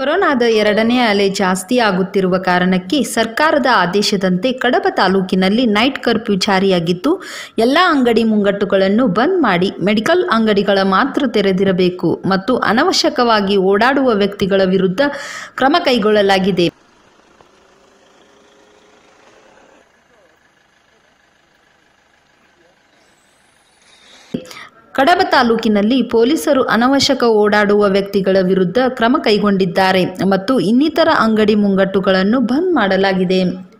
ಕೊರೋನಾದ ಎರಡನೇ ಅಲೆ ಜಾಸ್ತಿ ಆಗುತ್ತಿರುವ ಕಾರಣಕ್ಕೆ ಸರ್ಕಾರದ ಆದೇಶದಂತೆ ಕಡಬ ತಾಲೂಕಿನಲ್ಲಿ ನೈಟ್ ಕರ್ಫ್ಯೂ ಜಾರಿಯಾಗಿದ್ದು ಎಲ್ಲ ಅಂಗಡಿ ಮುಂಗಟ್ಟುಗಳನ್ನು ಬಂದ್ ಮಾಡಿ ಮೆಡಿಕಲ್ ಅಂಗಡಿಗಳ ಮಾತ್ರ ತೆರೆದಿರಬೇಕು ಮತ್ತು ಅನವಶ್ಯಕವಾಗಿ ಓಡಾಡುವ ವ್ಯಕ್ತಿಗಳ ವಿರುದ್ಧ ಕ್ರಮ ಕೈಗೊಳ್ಳಲಾಗಿದೆ ಕಡಬ ತಾಲೂಕಿನಲ್ಲಿ ಪೊಲೀಸರು ಅನವಶ್ಯಕ ಓಡಾಡುವ ವ್ಯಕ್ತಿಗಳ ವಿರುದ್ಧ ಕ್ರಮ ಕೈಗೊಂಡಿದ್ದಾರೆ ಮತ್ತು ಇನ್ನಿತರ ಅಂಗಡಿ ಮುಂಗಟ್ಟುಗಳನ್ನು ಬಂದ್ ಮಾಡಲಾಗಿದೆ